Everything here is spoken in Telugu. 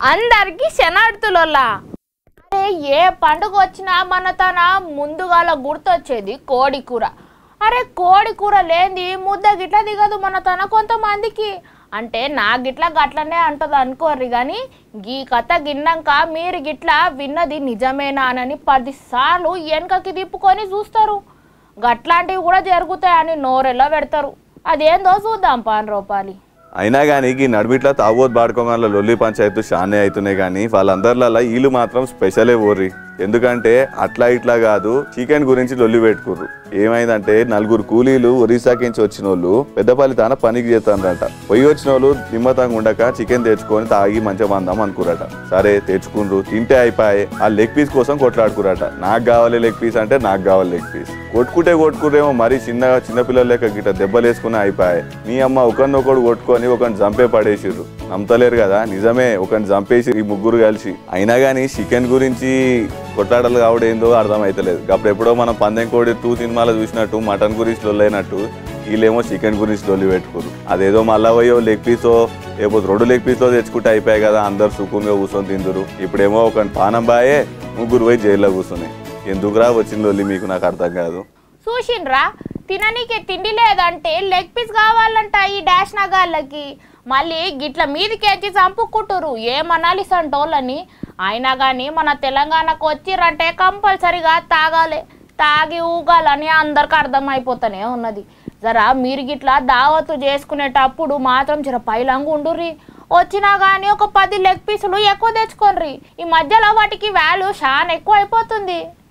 అందరికి శనార్థులోలా అరే ఏ పండుగ వచ్చినా మన తన ముందుగాల గుర్తొచ్చేది కోడి కూర అరే కోడి కూర లేనిది ముద్ద గిట్ల దిగదు మన తన కొంతమందికి అంటే నా గిట్ల గట్లనే అంటది అనుకోర్రి కానీ గీ కథ గిన్నాక మీరు గిట్ల విన్నది నిజమేనా అని పదిసార్లు వెనకకి తిప్పుకొని చూస్తారు గట్లాంటివి కూడా జరుగుతాయని నోరెల్లో పెడతారు అదేందో చూద్దాం పాన్ రూపాలి అయినా కానీ ఈ నడిమిట్లా తాగోత్ బాడుకోగల లొల్లి పంచాయతీ షానే అవుతున్నాయి కానీ వాళ్ళందరిలో వీళ్ళు మాత్రం స్పెషలే ఓర్రి ఎందుకంటే అట్లా ఇట్లా కాదు చికెన్ గురించి లొల్లి పెట్టుకుర్రు ఏమైందంటే నలుగురు కూలీలు ఒరిస్సాకించి వచ్చిన వాళ్ళు పెద్దపల్లి తాన పనికి చేస్తారంట పోయి వచ్చిన వాళ్ళు నిమ్మతంగా ఉండక చికెన్ తెచ్చుకొని తాగి మంచిగా మందాం అనుకురట సరే తెచ్చుకుండ్రు తింటే అయిపోయి ఆ లెగ్ పీస్ కోసం కొట్లాడుకురట నాకు కావాలి లెగ్ పీస్ అంటే నాకు కావాలి లెగ్ పీస్ కొట్టుకుంటే కొట్టుకురేమో మరీ చిన్నగా చిన్నపిల్లల లెక్క గిట్ట దెబ్బలు వేసుకుని అయిపోయాయి మీ అమ్మ ఒకరినొకడు కొట్టుకొని ఒకరిని చంపే పడేసిర్రు నమ్మతలేరు కదా నిజమే ఒకరిని చంపేసి ఈ ముగ్గురు కలిసి అయినా కానీ చికెన్ గురించి కొట్లాటలు కావడం ఏందో అర్థమైతలేదు అప్పుడు ఎప్పుడో మనం పందెం కోడి టూ సినిమాలో చూసినట్టు మటన్ గురించి లొల్లైనట్టు వీళ్ళేమో చికెన్ గురించి లొల్లి పెట్టుకోరు అదేదో మళ్ళా పోయో లెగ్ పీసో లేకపోతే రెండు లెగ్ పీస్లో తెచ్చుకుంటే అయిపోయాయి కదా అందరు సుఖంగా కూర్చొని తిందురు ఇప్పుడేమో ఒక పానం బాయే ముగ్గురు పోయి జైల్లో కూర్చున్నాయి ఎందుకురా వచ్చిన లొల్లి మీకు నాకు అర్థం కాదు చూసిండ్రా తిననీకే తిండి లేదంటే లెగ్ పీస్ కావాలంట ఈ డాష్ నగాళ్ళకి మళ్ళీ గిట్ల మీదికేంచి చంపుకుంటురు ఏమనాలి సంటోళ్ళని అయినా కానీ మన తెలంగాణకు వచ్చిర్రంటే కంపల్సరిగా తాగాలి తాగి ఊగాలని అందరికి అర్థమైపోతానే ఉన్నది జరా మీరు గిట్లా దావత్తు చేసుకునేటప్పుడు మాత్రం జర పైలంగా ఉండుర్రి వచ్చినా కానీ ఒక పది లెగ్ పీసులు ఎక్కువ తెచ్చుకోండి ఈ మధ్యలో వాటికి వాల్యూ చాలా ఎక్కువ అయిపోతుంది